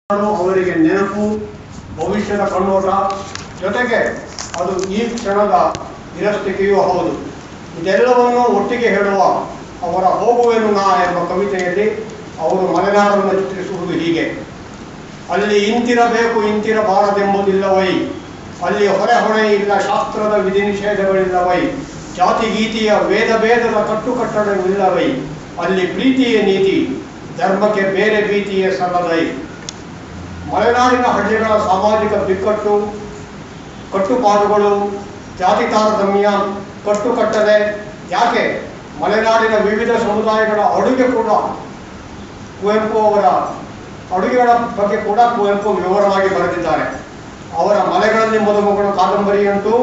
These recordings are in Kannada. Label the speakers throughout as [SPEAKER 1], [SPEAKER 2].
[SPEAKER 1] ಮಲೆನಾಡು ಅವರಿಗೆ ನೆನಪು ಭವಿಷ್ಯದ ಕಣ್ಣೋಟ ಜೊತೆಗೆ ಅದು ಈ ಕ್ಷಣದ ಇರಸ್ತಿಕೆಯೂ ಹೌದು ಇದೆಲ್ಲವನ್ನು ಒಟ್ಟಿಗೆ ಹೇಳುವ ಅವರ ಹೋಗುವೆನು ನಾ ಎಂಬ ಕವಿತೆಯಲ್ಲಿ ಅವರು ಮಲೆನಾಡನ್ನು ಚಿತ್ರಿಸುವುದು ಹೀಗೆ ಅಲ್ಲಿ ಇಂತಿರಬೇಕು ಇಂತಿರಬಾರದೆಂಬುದಿಲ್ಲವೈ ಅಲ್ಲಿ ಹೊರೆ ಹೊಣೆ ಇಲ್ಲ ಶಾಸ್ತ್ರದ ವಿಧಿ ನಿಷೇಧಗಳಿಲ್ಲವೈ ಜಾತಿ ಗೀತಿಯ ವೇದ ಭೇದದ ಕಟ್ಟುಕಟ್ಟಡವಿಲ್ಲವೈ ಅಲ್ಲಿ ಪ್ರೀತಿಯೇ ನೀತಿ ಧರ್ಮಕ್ಕೆ ಬೇರೆ ಭೀತಿಯೇ ಸಲ್ಲದೈ ಮಲೆನಾಡಿನ ಹಳ್ಳಿಗಳ ಸಾಮಾಜಿಕ ಬಿಕ್ಕಟ್ಟು ಕಟ್ಟುಪಾಡುಗಳು ಜಾತಿ ತಾರತಮ್ಯ ಕಟ್ಟುಕಟ್ಟದೆ ಯಾಕೆ ಮಲೆನಾಡಿನ ವಿವಿಧ ಸಮುದಾಯಗಳ ಅಡುಗೆ ಕೂಡ ಕುವೆಂಪು ಅವರ ಅಡುಗೆಗಳ ಬಗ್ಗೆ ಕೂಡ ಕುವೆಂಪು ವಿವರವಾಗಿ ಬರೆದಿದ್ದಾರೆ ಅವರ ಮಲೆಗಳಲ್ಲಿ ಮದುಮಗಳು ಕಾದಂಬರಿಯಂತೂ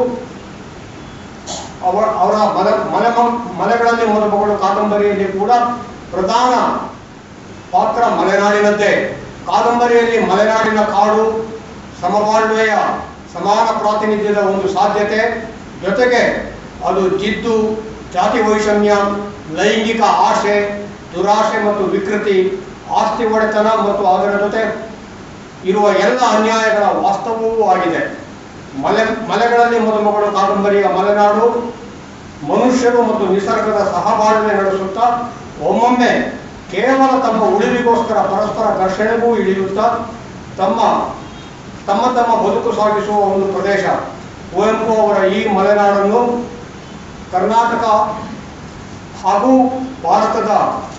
[SPEAKER 1] ಅವರ ಅವರ ಮಲೆ ಮಲೆ ಮಲೆಗಳಲ್ಲಿ ಮದುಮಗಳು ಕಾದಂಬರಿಯಲ್ಲಿ ಕೂಡ ಪ್ರಧಾನ ಪಾತ್ರ ಮಲೆನಾಡಿನದ್ದೇ ಕಾದಂಬರಿಯಲ್ಲಿ ಮಲೆನಾಡಿನ ಕಾಡು ಸಮಬಾಳ್ವೆಯ ಸಮಾನ ಪ್ರಾತಿನಿಧ್ಯದ ಒಂದು ಸಾಧ್ಯತೆ ಜೊತೆಗೆ ಅದು ಜಿದ್ದು ಜಾತಿ ವೈಷಮ್ಯ ಲೈಂಗಿಕ ಆಶೆ ದುರಾಶೆ ಮತ್ತು ವಿಕೃತಿ ಆಸ್ತಿ ಒಡೆತನ ಮತ್ತು ಅದರ ಜೊತೆ ಇರುವ ಎಲ್ಲ ಅನ್ಯಾಯಗಳ ವಾಸ್ತವವೂ ಆಗಿದೆ ಮಲೆ ಮಲೆಗಳಲ್ಲಿ ಮದುಮಗಳು ಕಾದಂಬರಿಯ ಮಲೆನಾಡು ಮನುಷ್ಯರು ಮತ್ತು ನಿಸರ್ಗದ ಸಹಬಾಳ್ವೆ ನಡೆಸುತ್ತಾ ಒಮ್ಮೊಮ್ಮೆ ಕೇವಲ ತಮ್ಮ ಉಳಿವಿಗೋಸ್ಕರ ಪರಸ್ಪರ ಘರ್ಷಣೆಗೂ ಇಳಿಯುತ್ತಾ ತಮ್ಮ ತಮ್ಮ ತಮ್ಮ ಬದುಕು ಸಾಗಿಸುವ ಒಂದು ಪ್ರದೇಶ ಕುವೆಂಪು ಅವರ ಈ ಮಲೆನಾಡನ್ನು ಕರ್ನಾಟಕ ಹಾಗೂ ಭಾರತದ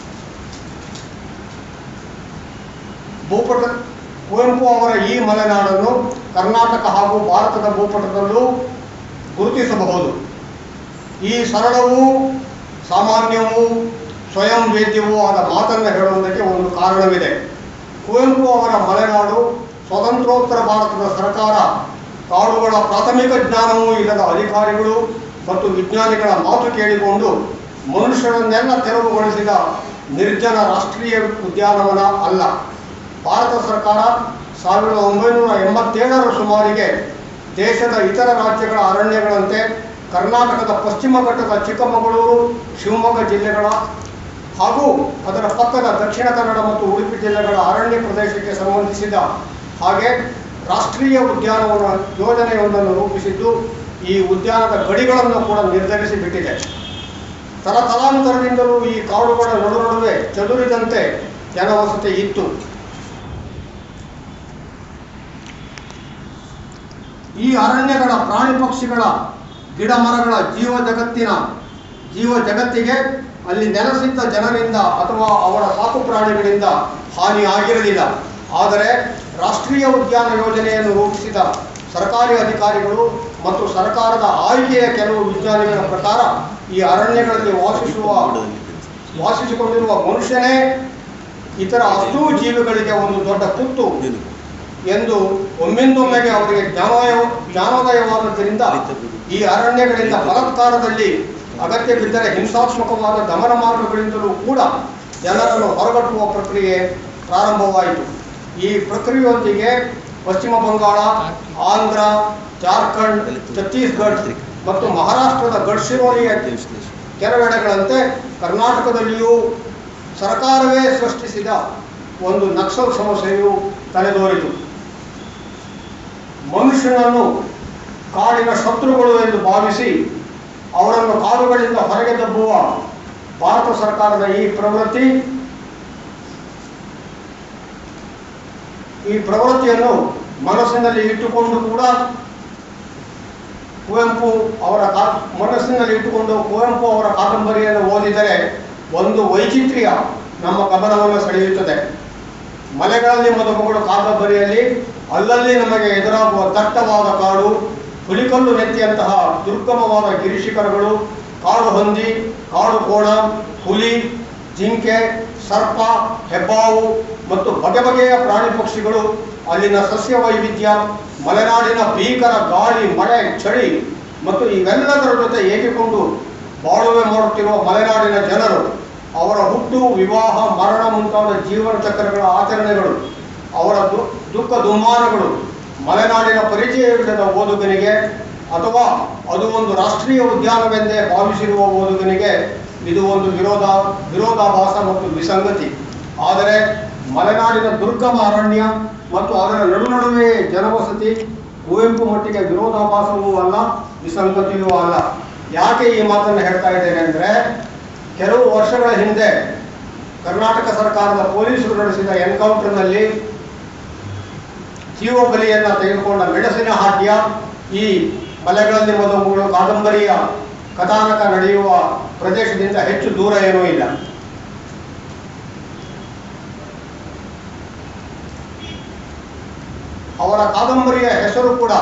[SPEAKER 1] ಭೂಪಟ ಕುವೆಂಪು ಅವರ ಈ ಮಲೆನಾಡನ್ನು ಕರ್ನಾಟಕ ಹಾಗೂ ಭಾರತದ ಭೂಪಟದಲ್ಲೂ ಗುರುತಿಸಬಹುದು ಈ ಸರಳವೂ ಸಾಮಾನ್ಯವೂ ಸ್ವಯಂ ವೇದ್ಯವೂ ಆದ ಮಾತನ್ನು ಹೇಳುವುದಕ್ಕೆ ಒಂದು ಕಾರಣವಿದೆ ಕುವೆಂಪು ಅವರ ಮಲೆನಾಡು ಸ್ವತಂತ್ರೋತ್ತರ ಭಾರತದ ಸರ್ಕಾರ ಕಾಡುಗಳ ಪ್ರಾಥಮಿಕ ಜ್ಞಾನವೂ ಇಲ್ಲದ ಅಧಿಕಾರಿಗಳು ಮತ್ತು ವಿಜ್ಞಾನಿಗಳ ಮಾತು ಕೇಳಿಕೊಂಡು ಮನುಷ್ಯರನ್ನೆಲ್ಲ ತೆರವುಗೊಳಿಸಿದ ನಿರ್ಜನ ರಾಷ್ಟ್ರೀಯ ಉದ್ಯಾನವನ ಅಲ್ಲ ಭಾರತ ಸರ್ಕಾರ ಸಾವಿರದ ಒಂಬೈನೂರ ಎಂಬತ್ತೇಳರ ಸುಮಾರಿಗೆ ದೇಶದ ಇತರ ರಾಜ್ಯಗಳ ಅರಣ್ಯಗಳಂತೆ ಕರ್ನಾಟಕದ ಪಶ್ಚಿಮ ಘಟ್ಟದ ಚಿಕ್ಕಮಗಳೂರು ಶಿವಮೊಗ್ಗ ಜಿಲ್ಲೆಗಳ ಹಾಗೂ ಅದರ ಪಕ್ಕದ ದಕ್ಷಿಣ ಕನ್ನಡ ಮತ್ತು ಉಡುಪಿ ಜಿಲ್ಲೆಗಳ ಅರಣ್ಯ ಪ್ರದೇಶಕ್ಕೆ ಸಂಬಂಧಿಸಿದ ಹಾಗೆ ರಾಷ್ಟ್ರೀಯ ಉದ್ಯಾನವನ ಯೋಜನೆಯೊಂದನ್ನು ರೂಪಿಸಿದ್ದು ಈ ಉದ್ಯಾನದ ಗಡಿಗಳನ್ನು ಕೂಡ ನಿರ್ಧರಿಸಿ ಬಿಟ್ಟಿದೆ ತಲತಲಾಂತರದಿಂದಲೂ ಈ ಕಾಡುಗಳ ನಡು ನಡುವೆ ಚದುರಿದಂತೆ ಜನವಸತಿ ಇತ್ತು ಈ ಅರಣ್ಯಗಳ ಪ್ರಾಣಿ ಪಕ್ಷಿಗಳ ಗಿಡ ಮರಗಳ ಜೀವ ಜಗತ್ತಿನ ಜೀವ ಜಗತ್ತಿಗೆ ಅಲ್ಲಿ ನೆಲೆಸಿದ್ದ ಜನರಿಂದ ಅಥವಾ ಅವರ ಸಾಕು ಪ್ರಾಣಿಗಳಿಂದ ಹಾನಿ ಆಗಿರಲಿಲ್ಲ ಆದರೆ ರಾಷ್ಟ್ರೀಯ ಉದ್ಯಾನ ಯೋಜನೆಯನ್ನು ರೂಪಿಸಿದ ಸರ್ಕಾರಿ ಅಧಿಕಾರಿಗಳು ಮತ್ತು ಸರ್ಕಾರದ ಆಯ್ಕೆಯ ಕೆಲವು ವಿಜ್ಞಾನಿಗಳ ಪ್ರಕಾರ ಈ ಅರಣ್ಯಗಳಲ್ಲಿ ವಾಸಿಸುವ ವಾಸಿಸಿಕೊಂಡಿರುವ ಮನುಷ್ಯನೇ ಇತರ ಅಷ್ಟೂ ಜೀವಿಗಳಿಗೆ ಒಂದು ದೊಡ್ಡ ಕುತ್ತು ಎಂದು ಒಮ್ಮಿಂದೊಮ್ಮೆಗೆ ಅವರಿಗೆ ಜ್ಞಾನೋಯ ಜ್ಞಾನೋದಯವಾದದ್ದರಿಂದ ಈ ಅರಣ್ಯಗಳಿಂದ ಬಲಾತ್ಕಾರದಲ್ಲಿ ಅಗತ್ಯ ಬಿದ್ದರೆ ಹಿಂಸಾತ್ಮಕವಾದ ದಮನ ಮಾರ್ಗಗಳಿಂದಲೂ ಕೂಡ ಜನರನ್ನು ಹೊರಗಟ್ಟುವ ಪ್ರಕ್ರಿಯೆ ಪ್ರಾರಂಭವಾಯಿತು ಈ ಪ್ರಕ್ರಿಯೆಯೊಂದಿಗೆ ಪಶ್ಚಿಮ ಬಂಗಾಳ ಆಂಧ್ರ ಜಾರ್ಖಂಡ್ ಛತ್ತೀಸ್ಗಢ ಮತ್ತು ಮಹಾರಾಷ್ಟ್ರದ ಗಡ್ಚಿರೋಲಿಯ ಕೆಲವೆಡೆಗಳಂತೆ ಕರ್ನಾಟಕದಲ್ಲಿಯೂ ಸರ್ಕಾರವೇ ಸೃಷ್ಟಿಸಿದ ಒಂದು ನಕ್ಸಲ್ ಸಮಸ್ಯೆಯು ತಲೆದೋರಿತು ಮನುಷ್ಯನನ್ನು ಕಾಡಿನ ಶತ್ರುಗಳು ಎಂದು ಭಾವಿಸಿ ಅವರನ್ನು ಕಾಡುಗಳಿಂದ ಹೊರಗೆ ದಬ್ಬುವ ಭಾರತ ಸರ್ಕಾರದ ಈ ಪ್ರವೃತ್ತಿ ಈ ಪ್ರವೃತ್ತಿಯನ್ನು ಮನಸ್ಸಿನಲ್ಲಿ ಇಟ್ಟುಕೊಂಡು ಕೂಡ ಕುವೆಂಪು ಅವರ ಕಾ ಮನಸ್ಸಿನಲ್ಲಿ ಇಟ್ಟುಕೊಂಡು ಕುವೆಂಪು ಅವರ ಕಾದಂಬರಿಯನ್ನು ಓದಿದರೆ ಒಂದು ವೈಚಿತ್ರ್ಯ ನಮ್ಮ ಗಮನವನ್ನು ಸೆಳೆಯುತ್ತದೆ ಮಲೆಗಳಲ್ಲಿ ಮದುಮಗಳು ಕಾದಂಬರಿಯಲ್ಲಿ ಅಲ್ಲಲ್ಲಿ ನಮಗೆ ಎದುರಾಗುವ ದಟ್ಟವಾದ ಕಾಡು ಹುಲಿಕಲ್ಲು ನೆತ್ತಿಯಂತಹ ದುರ್ಗಮವಾದ ಗಿರಿಶಿಖರಗಳು ಕಾಡು ಹಂದಿ ಕಾಡು ಕೋಣ ಹುಲಿ ಜಿಂಕೆ ಸರ್ಪ ಹೆಬ್ಬಾವು ಮತ್ತು ಬಗೆ ಬಗೆಯ ಪ್ರಾಣಿ ಪಕ್ಷಿಗಳು ಅಲ್ಲಿನ ಸಸ್ಯ ವೈವಿಧ್ಯ ಮಲೆನಾಡಿನ ಭೀಕರ ಗಾಳಿ ಮಳೆ ಚಳಿ ಮತ್ತು ಇವೆಲ್ಲದರ ಜೊತೆ ಏಕಿಕೊಂಡು ಬಾಳುವೆ ಮಾಡುತ್ತಿರುವ ಮಲೆನಾಡಿನ ಜನರು ಅವರ ಹುಟ್ಟು ವಿವಾಹ ಮರಣ ಮುಂತಾದ ಜೀವನ ಚಕ್ರಗಳ ಆಚರಣೆಗಳು ಅವರ ದು ದುಃಖ ದುಮ್ಮಾನಗಳು ಮಲೆನಾಡಿನ ಪರಿಚಯವಿಲ್ಲದ ಓದುಗನಿಗೆ ಅಥವಾ ಅದು ಒಂದು ರಾಷ್ಟ್ರೀಯ ಉದ್ಯಾನವೆಂದೇ ಭಾವಿಸಿರುವ ಓದುಗನಿಗೆ ಇದು ಒಂದು ವಿರೋಧ ವಿರೋಧಾಭಾಸ ಮತ್ತು ವಿಸಂಗತಿ ಆದರೆ ಮಲೆನಾಡಿನ ದುರ್ಗಮ ಅರಣ್ಯ ಮತ್ತು ಅದರ ನಡು ನಡುವೆ ಜನವಸತಿ ಕುವೆಂಪು ಮಟ್ಟಿಗೆ ವಿರೋಧಾಭಾಸವೂ ಅಲ್ಲ ವಿಸಂಗತಿಯೂ ಅಲ್ಲ ಯಾಕೆ ಈ ಮಾತನ್ನು ಹೇಳ್ತಾ ಇದ್ದೇನೆ ಅಂದರೆ ಕೆಲವು ವರ್ಷಗಳ ಹಿಂದೆ ಕರ್ನಾಟಕ ಸರ್ಕಾರದ ಪೊಲೀಸರು ನಡೆಸಿದ ಎನ್ಕೌಂಟರ್ನಲ್ಲಿ ಜೀವ ಬಲಿಯನ್ನು ತೆಗೆದುಕೊಂಡ ಮೆಣಸಿನ ಹಾಡ್ಯ ಈ ಮಲೆಗಳಲ್ಲಿ ಮದುಮಗಳು ಕಾದಂಬರಿಯ ಕಥಾನಕ ನಡೆಯುವ ಪ್ರದೇಶದಿಂದ ಹೆಚ್ಚು ದೂರ ಏನೂ ಇಲ್ಲ ಅವರ ಕಾದಂಬರಿಯ ಹೆಸರು ಕೂಡ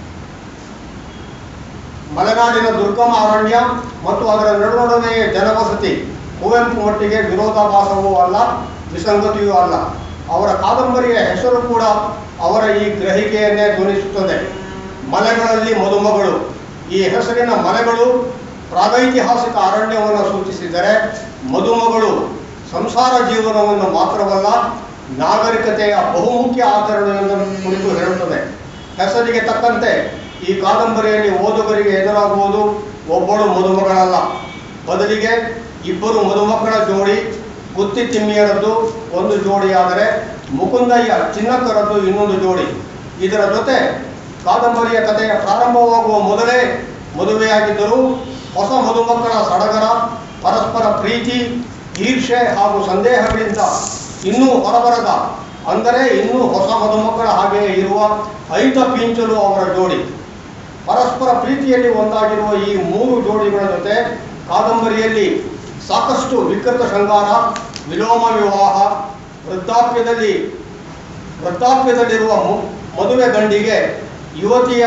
[SPEAKER 1] ಮಲೆನಾಡಿನ ದುರ್ಗಮ ಅರಣ್ಯ ಮತ್ತು ಅದರ ನಡುನಡುವೆಯೇ ಜನವಸತಿ ಕುವೆಂಪು ಮಟ್ಟಿಗೆ ವಿರೋಧಾಭಾಸವೂ ಅಲ್ಲ ವಿಸಂಗತಿಯೂ ಅಲ್ಲ ಅವರ ಕಾದಂಬರಿಯ ಹೆಸರು ಕೂಡ ಅವರ ಈ ಗ್ರಹಿಕೆಯನ್ನೇ ಧ್ವನಿಸುತ್ತದೆ ಮಲೆಗಳಲ್ಲಿ ಮದುಮಗಳು ಈ ಹೆಸರಿನ ಮಲೆಗಳು ಪ್ರಾಗೈತಿಹಾಸಿಕ ಅರಣ್ಯವನ್ನು ಸೂಚಿಸಿದರೆ ಮದುಮಗಳು ಸಂಸಾರ ಜೀವನವನ್ನು ಮಾತ್ರವಲ್ಲ ನಾಗರಿಕತೆಯ ಬಹುಮುಖ್ಯ ಆಚರಣೆಯನ್ನು ಕುರಿತು ಹೇಳುತ್ತದೆ ಹೆಸರಿಗೆ ತಕ್ಕಂತೆ ಈ ಕಾದಂಬರಿಯಲ್ಲಿ ಓದುಗರಿಗೆ ಎದುರಾಗುವುದು ಒಬ್ಬಳು ಮದುಮಗಳಲ್ಲ ಬದಲಿಗೆ ಇಬ್ಬರು ಮದುಮಕ್ಕಳ ಜೋಡಿ ಗುತ್ತಿ ತಿಮ್ಮಿಯರದ್ದು ಒಂದು ಜೋಡಿಯಾದರೆ ಮುಕುಂದಯ್ಯ ಚಿನ್ನಕ್ಕರದ್ದು ಇನ್ನೊಂದು ಜೋಡಿ ಇದರ ಜೊತೆ ಕಾದಂಬರಿಯ ಕಥೆಯ ಪ್ರಾರಂಭವಾಗುವ ಮೊದಲೇ ಮದುವೆಯಾಗಿದ್ದರೂ ಹೊಸ ಮದುಮಕ್ಕಳ ಸಡಗರ ಪರಸ್ಪರ ಪ್ರೀತಿ ಈರ್ಷೆ ಹಾಗೂ ಸಂದೇಹಗಳಿಂದ ಇನ್ನೂ ಹೊರಬರದ ಅಂದರೆ ಇನ್ನೂ ಹೊಸ ಮದುಮಕ್ಕಳ ಹಾಗೆಯೇ ಇರುವ ಐತ ಪಿಂಚಲು ಅವರ ಜೋಡಿ ಪರಸ್ಪರ ಪ್ರೀತಿಯಲ್ಲಿ ಒಂದಾಗಿರುವ ಈ ಮೂರು ಜೋಡಿಗಳ ಜೊತೆ ಕಾದಂಬರಿಯಲ್ಲಿ ಸಾಕಷ್ಟು ವಿಕೃತ ಶೃಂಗಾರ ವಿಲೋಮ ವಿವಾಹ ವೃದ್ಧಾಪ್ಯದಲ್ಲಿ ವೃದ್ಧಾಪ್ಯದಲ್ಲಿರುವ ಮು- ಮದುವೆ ಗಂಡಿಗೆ ಯುವತಿಯ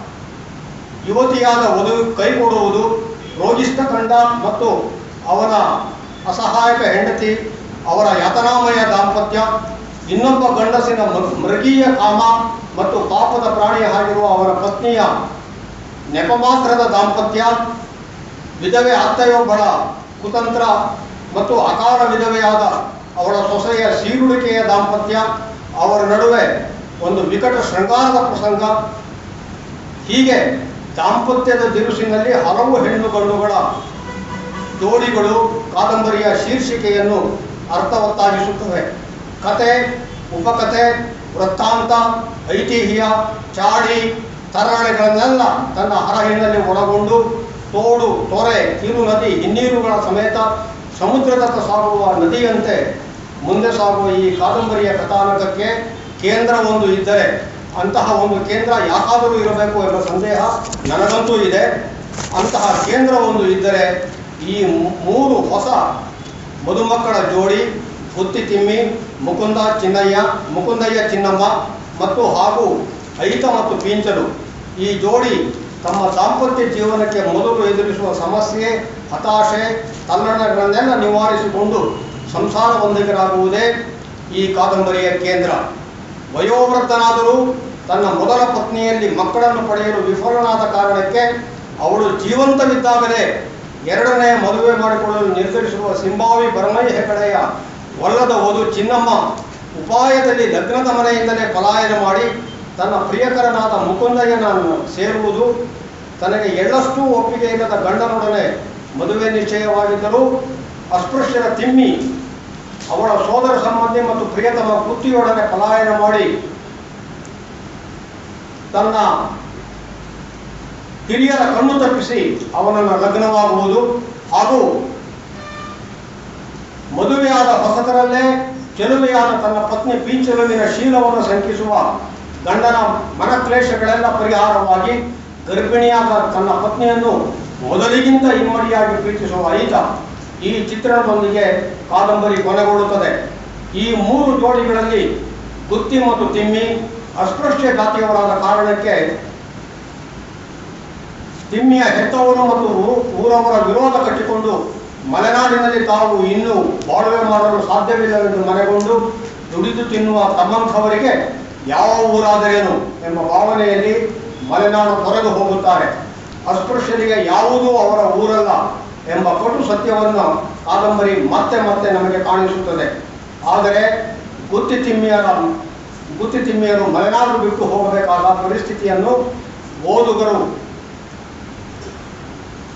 [SPEAKER 1] ಯುವತಿಯಾದ ವಧು ಕೈ ಕೊಡುವುದು ರೋಗಿಷ್ಠ ಕಂಡ ಮತ್ತು ಅವನ ಅಸಹಾಯಕ ಹೆಂಡತಿ ಅವರ ಯಾತನಾಮಯ ದಾಂಪತ್ಯ ಇನ್ನೊಬ್ಬ ಗಂಡಸಿನ ಮೃ- ಮೃಗೀಯ ಕಾಮ ಮತ್ತು ಪಾಪದ ಪ್ರಾಣಿ ಆಗಿರುವ ಅವರ ಪತ್ನಿಯ ನೆಪಮಾತ್ರದ ದಾಂಪತ್ಯ ವಿಧವೆ ಅತ್ತೆಯೊಬ್ಬಳ ಕುತಂತ್ರ ಮತ್ತು ಅಕಾಲ ವಿಧವೆಯಾದ ಅವಳ ಸೊಸೆಯ ಸೀರುಳಿಕೆಯ ದಾಂಪತ್ಯ ಅವರ ನಡುವೆ ಒಂದು ವಿಕಟ ಶೃಂಗಾರದ ಪ್ರಸಂಗ ಹೀಗೆ ದಾಂಪತ್ಯದ ದಿರುಸಿನಲ್ಲಿ ಹಲವು ಹೆಣ್ಣು ಗಂಡುಗಳ ಜೋಡಿಗಳು ಕಾದಂಬರಿಯ ಶೀರ್ಷಿಕೆಯನ್ನು ಅರ್ಥವತ್ತಾಗಿಸುತ್ತವೆ ಕತೆ ಉಪಕಥೆ ವೃತ್ತಾಂತ ಐತಿಹ್ಯ ಚಾಡಿ ತರಹಳೆಗಳನ್ನೆಲ್ಲ ತನ್ನ ಹರಹಿನಲ್ಲಿ ಒಳಗೊಂಡು ತೋಡು ತೊರೆ ಕಿರು ನದಿ ಹಿನ್ನೀರುಗಳ ಸಮೇತ ಸಮುದ್ರದತ್ತ ಸಾಗುವ ನದಿಯಂತೆ ಮುಂದೆ ಸಾಗುವ ಈ ಕಾದಂಬರಿಯ ಕಥಾನಕಕ್ಕೆ ಕೇಂದ್ರ ಒಂದು ಇದ್ದರೆ ಅಂತಹ ಒಂದು ಕೇಂದ್ರ ಯಾಕಾದರೂ ಇರಬೇಕು ಎಂಬ ಸಂದೇಹ ನನಗಂತೂ ಇದೆ ಅಂತಹ ಕೇಂದ್ರ ಒಂದು ಇದ್ದರೆ ಈ ಮೂ- ಮೂರು ಹೊಸ ಮದುಮಕ್ಕಳ ಜೋಡಿ ಗುತ್ತಿ ತಿಮ್ಮಿ ಮುಕುಂದ ಚಿನ್ನಯ್ಯ ಮುಕುಂದಯ್ಯ ಚಿನ್ನಮ್ಮ ಮತ್ತು ಹಾಗೂ ಐತ ಮತ್ತು ಪೀಂಚಲು ಈ ಜೋಡಿ ತಮ್ಮ ದಾಂಪತ್ಯ ಜೀವನಕ್ಕೆ ಮೊದಲು ಎದುರಿಸುವ ಸಮಸ್ಯೆ ಹತಾಶೆ ತಲ್ಲಣಗಳನ್ನೆಲ್ಲ ನಿವಾರಿಸಿಕೊಂಡು ಸಂಸಾರವೊಂದಿಗರಾಗುವುದೇ ಈ ಕಾದಂಬರಿಯ ಕೇಂದ್ರ ವಯೋವೃದ್ಧನಾದರೂ ತನ್ನ ಮೊದಲ ಪತ್ನಿಯಲ್ಲಿ ಮಕ್ಕಳನ್ನು ಪಡೆಯಲು ವಿಫಲನಾದ ಕಾರಣಕ್ಕೆ ಅವಳು ಜೀವಂತವಿದ್ದಾಗಲೇ ಎರಡನೇ ಮದುವೆ ಮಾಡಿಕೊಳ್ಳಲು ನಿರ್ಧರಿಸಿರುವ ಸಿಂಬಾವಿ ಬರಮೈ ಹೆಗಡೆಯ ಒಲ್ಲದ ವಧು ಚಿನ್ನಮ್ಮ ಉಪಾಯದಲ್ಲಿ ಲಗ್ನದ ಮನೆಯಿಂದಲೇ ಪಲಾಯನ ಮಾಡಿ ತನ್ನ ಪ್ರಿಯಕರನಾದ ಮುಕುಂದಯ್ಯನನ್ನು ಸೇರುವುದು ತನಗೆ ಎಳ್ಳಷ್ಟೂ ಒಪ್ಪಿಗೆ ಇಲ್ಲದ ಗಂಡನೊಡನೆ ಮದುವೆ ನಿಶ್ಚಯವಾಗಿದ್ದರೂ ಅಸ್ಪೃಶ್ಯರ ತಿಮ್ಮಿ ಅವಳ ಸೋದರ ಸಂಬಂಧಿ ಮತ್ತು ಪ್ರಿಯತಮ ಪುತ್ರಿಯೊಡನೆ ಪಲಾಯನ ಮಾಡಿ ತನ್ನ ಹಿರಿಯರ ಕಣ್ಣು ತಪ್ಪಿಸಿ ಅವನನ್ನು ಲಗ್ನವಾಗುವುದು ಹಾಗೂ ಮದುವೆಯಾದ ಹೊಸತರಲ್ಲೇ ಚೆಲುವೆಯಾದ ತನ್ನ ಪತ್ನಿ ಪೀಂಚಲುವಿನ ಶೀಲವನ್ನು ಶಂಕಿಸುವ ಗಂಡನ ಮನಕ್ಲೇಶಗಳೆಲ್ಲ ಪರಿಹಾರವಾಗಿ ಗರ್ಭಿಣಿಯಾದ ತನ್ನ ಪತ್ನಿಯನ್ನು ಮೊದಲಿಗಿಂತ ಇಮ್ಮಡಿಯಾಗಿ ಪ್ರೀತಿಸುವ ಐತ ಈ ಚಿತ್ರಣದೊಂದಿಗೆ ಕಾದಂಬರಿ ಕೊನೆಗೊಳ್ಳುತ್ತದೆ ಈ ಮೂರು ಜೋಡಿಗಳಲ್ಲಿ ಗುತ್ತಿ ಮತ್ತು ತಿಮ್ಮಿ ಅಸ್ಪೃಶ್ಯ ಜಾತಿಯವರಾದ ಕಾರಣಕ್ಕೆ ತಿಮ್ಮಿಯ ಹೆತ್ತವರು ಮತ್ತು ಊ- ಊರವರ ವಿರೋಧ ಕಟ್ಟಿಕೊಂಡು ಮಲೆನಾಡಿನಲ್ಲಿ ತಾವು ಇನ್ನೂ ಬಾಳ್ವೆ ಮಾಡಲು ಸಾಧ್ಯವಿಲ್ಲವೆಂದು ಮನೆಗೊಂಡು ದುಡಿದು ತಿನ್ನುವ ತಮ್ಮಂಥವರಿಗೆ ಯಾವ ಊರಾದರೇನು ಎಂಬ ಭಾವನೆಯಲ್ಲಿ ಮಲೆನಾಡು ತೊರೆದು ಹೋಗುತ್ತಾರೆ ಅಸ್ಪೃಶ್ಯರಿಗೆ ಯಾವುದೂ ಅವರ ಊರಲ್ಲ ಎಂಬ ಕಟು ಸತ್ಯವನ್ನು ಕಾದಂಬರಿ ಮತ್ತೆ ಮತ್ತೆ ನಮಗೆ ಕಾಣಿಸುತ್ತದೆ ಆದರೆ ಗುತ್ತಿ ತಿಮ್ಮಿಯರ ಗುತ್ತಿ ತಿಮ್ಮಿಯರು ಮಲೆನಾಡು ಬಿಟ್ಟು ಹೋಗಬೇಕಾದ ಪರಿಸ್ಥಿತಿಯನ್ನು ಓದುಗರು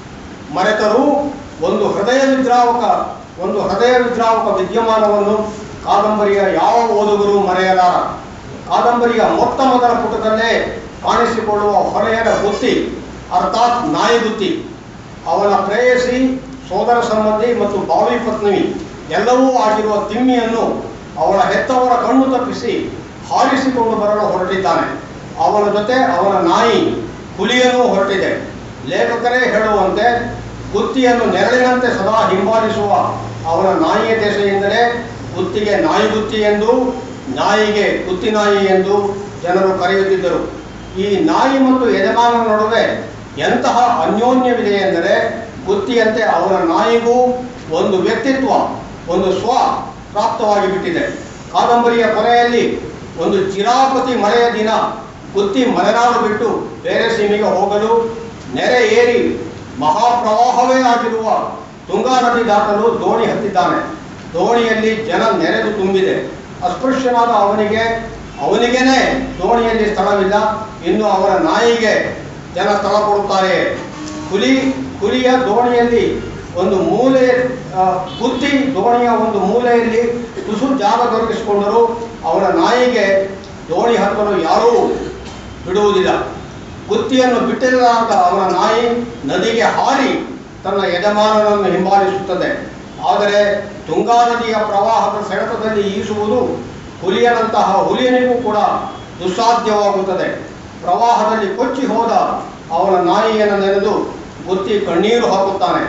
[SPEAKER 1] ಮರೆತರೂ ಒಂದು ಹೃದಯ ವಿದ್ರಾವಕ ಒಂದು ಹೃದಯ ವಿದ್ರಾವಕ ವಿದ್ಯಮಾನವನ್ನು ಕಾದಂಬರಿಯ ಯಾವ ಓದುಗರು ಮರೆಯಲಾರ ಕಾದಂಬರಿಯ ಮೊತ್ತ ಮೊದಲ ಪುಟದಲ್ಲೇ ಕಾಣಿಸಿಕೊಳ್ಳುವ ಹೊರೆಯರ ಬುತ್ತಿ ಅರ್ಥಾತ್ ನಾಯಿ ಬುತ್ತಿ ಅವನ ಪ್ರೇಯಸಿ ಸೋದರ ಸಂಬಂಧಿ ಮತ್ತು ಬಾವಿ ಪತ್ನಿ ಎಲ್ಲವೂ ಆಗಿರುವ ತಿಮ್ಮಿಯನ್ನು ಅವಳ ಹೆತ್ತವರ ಕಣ್ಣು ತಪ್ಪಿಸಿ ಹಾರಿಸಿಕೊಂಡು ಬರಲು ಹೊರಟಿದ್ದಾನೆ ಅವನ ಜೊತೆ ಅವನ ನಾಯಿ ಹುಲಿಯನ್ನೂ ಹೊರಟಿದೆ ಲೇಖಕರೇ ಹೇಳುವಂತೆ ಗುತ್ತಿಯನ್ನು ನೆರಳಿನಂತೆ ಸದಾ ಹಿಂಬಾಲಿಸುವ ಅವನ ನಾಯಿಯ ದೆಸೆಯಿಂದಲೇ ಗುತ್ತಿಗೆ ನಾಯಿ ಗುತ್ತಿ ಎಂದು ನಾಯಿಗೆ ಗುತ್ತಿ ನಾಯಿ ಎಂದು ಜನರು ಕರೆಯುತ್ತಿದ್ದರು ಈ ನಾಯಿ ಮತ್ತು ಯಜಮಾನನ ನಡುವೆ ಎಂತಹ ಅನ್ಯೋನ್ಯವಿದೆ ಎಂದರೆ ಗುತ್ತಿಯಂತೆ ಅವನ ನಾಯಿಗೂ ಒಂದು ವ್ಯಕ್ತಿತ್ವ ಒಂದು ಸ್ವ ಪ್ರಾಪ್ತವಾಗಿ ಬಿಟ್ಟಿದೆ ಕಾದಂಬರಿಯ ಕೊನೆಯಲ್ಲಿ ಒಂದು ಚಿರಾಪತಿ ಮಳೆಯ ದಿನ ಗುತ್ತಿ ಮಲೆನಾಡು ಬಿಟ್ಟು ಬೇರೆ ಸೀಮೆಗೆ ಹೋಗಲು ನೆರೆ ಏರಿ ಮಹಾಪ್ರವಾಹವೇ ಆಗಿರುವ ತುಂಗಾ ನದಿ ದಾಟಲು ದೋಣಿ ಹತ್ತಿದ್ದಾನೆ ದೋಣಿಯಲ್ಲಿ ಜನ ನೆರೆದು ತುಂಬಿದೆ ಅಸ್ಪೃಶ್ಯನಾದ ಅವನಿಗೆ ಅವನಿಗೇನೆ ದೋಣಿಯಲ್ಲಿ ಸ್ಥಳವಿಲ್ಲ ಇನ್ನು ಅವನ ನಾಯಿಗೆ ಜನ ಸ್ಥಳ ಕೊಡುತ್ತಾರೆ ಹುಲಿ ಹುಲಿಯ ದೋಣಿಯಲ್ಲಿ ಒಂದು ಮೂಲೆ ಆ, ಗುತ್ತಿ ದೋಣಿಯ ಒಂದು ಮೂಲೆಯಲ್ಲಿ ತುಸು ಜಾಗ ದೊರಕಿಸಿಕೊಂಡರೂ ಅವನ ನಾಯಿಗೆ ದೋಣಿ ಹತ್ತಲು ಯಾರೂ ಬಿಡುವುದಿಲ್ಲ ಗುತ್ತಿಯನ್ನು ಬಿಟ್ಟಿರಲಾದ ಅವನ ನಾಯಿ ನದಿಗೆ ಹಾರಿ ತನ್ನ ಯಜಮಾನನನ್ನು ಹಿಂಬಾಲಿಸುತ್ತದೆ ಆದರೆ ತುಂಗಾ ನದಿಯ ಪ್ರವಾಹದ ಸೆಳೆತದಲ್ಲಿ ಈಸುವುದು ಹುಲಿಯನಂತಹ ಹುಲಿಯನಿಗೂ ಕೂಡ ದುಸ್ಸಾಧ್ಯವಾಗುತ್ತದೆ ಪ್ರವಾಹದಲ್ಲಿ ಕೊಚ್ಚಿ ಹೋದ ಅವನ ನಾಯಿಯನ್ನು ನೆನೆದು ಗುತ್ತಿ ಕಣ್ಣೀರು ಹಾಕುತ್ತಾನೆ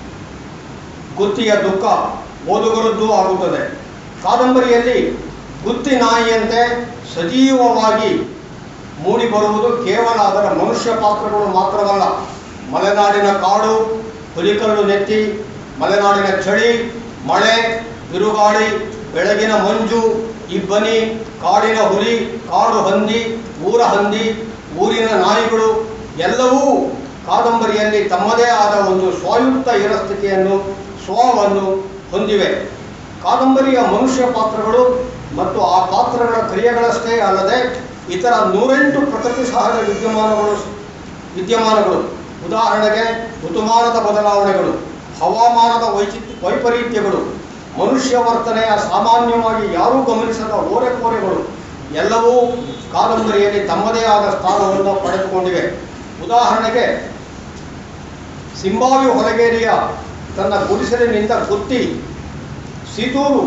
[SPEAKER 1] ಗುತ್ತಿಯ ದುಃಖ ಓದುಗರದ್ದು ಆಗುತ್ತದೆ ಕಾದಂಬರಿಯಲ್ಲಿ ಗುತ್ತಿ ನಾಯಿಯಂತೆ ಸಜೀವವಾಗಿ ಮೂಡಿ ಬರುವುದು ಕೇವಲ ಅದರ ಮನುಷ್ಯ ಪಾತ್ರಗಳು ಮಾತ್ರವಲ್ಲ ಮಲೆನಾಡಿನ ಕಾಡು ಹುಲಿಕಲ್ಲು ನೆತ್ತಿ ಮಲೆನಾಡಿನ ಚಳಿ ಮಳೆ ಬಿರುಗಾಳಿ ಬೆಳಗಿನ ಮಂಜು ಇಬ್ಬನಿ ಕಾಡಿನ ಹುಲಿ ಕಾಡು ಹಂದಿ ಊರ ಹಂದಿ ಊರಿನ ನಾಯಿಗಳು ಎಲ್ಲವೂ ಕಾದಂಬರಿಯಲ್ಲಿ ತಮ್ಮದೇ ಆದ ಒಂದು ಸ್ವಾಯುಕ್ತ ಇರಸ್ಥಿತಿಯನ್ನು ಸ್ವವನ್ನು ಹೊಂದಿವೆ ಕಾದಂಬರಿಯ ಮನುಷ್ಯ ಪಾತ್ರಗಳು ಮತ್ತು ಆ ಪಾತ್ರಗಳ ಕ್ರಿಯೆಗಳಷ್ಟೇ ಅಲ್ಲದೆ ಇತರ ನೂರೆಂಟು ಪ್ರಕೃತಿ ಸಹಜ ವಿದ್ಯಮಾನಗಳು ವಿದ್ಯಮಾನಗಳು ಉದಾಹರಣೆಗೆ ಋತುಮಾನದ ಬದಲಾವಣೆಗಳು ಹವಾಮಾನದ ವೈಚಿತ್ ವೈಪರೀತ್ಯಗಳು ಮನುಷ್ಯ ವರ್ತನೆಯ ಸಾಮಾನ್ಯವಾಗಿ ಯಾರೂ ಗಮನಿಸದ ಓರೆಕೋರೆಗಳು ಎಲ್ಲವೂ ಕಾದಂಬರಿಯಲ್ಲಿ ತಮ್ಮದೇ ಆದ ಸ್ಥಾನವನ್ನು ಪಡೆದುಕೊಂಡಿವೆ ಉದಾಹರಣೆಗೆ ಸಿಂಬಾವಿ ಹೊಲಗೇರಿಯ ತನ್ನ ಗುಡಿಸಲಿನಿಂದ ಗುತ್ತಿ ಸಿತೂರು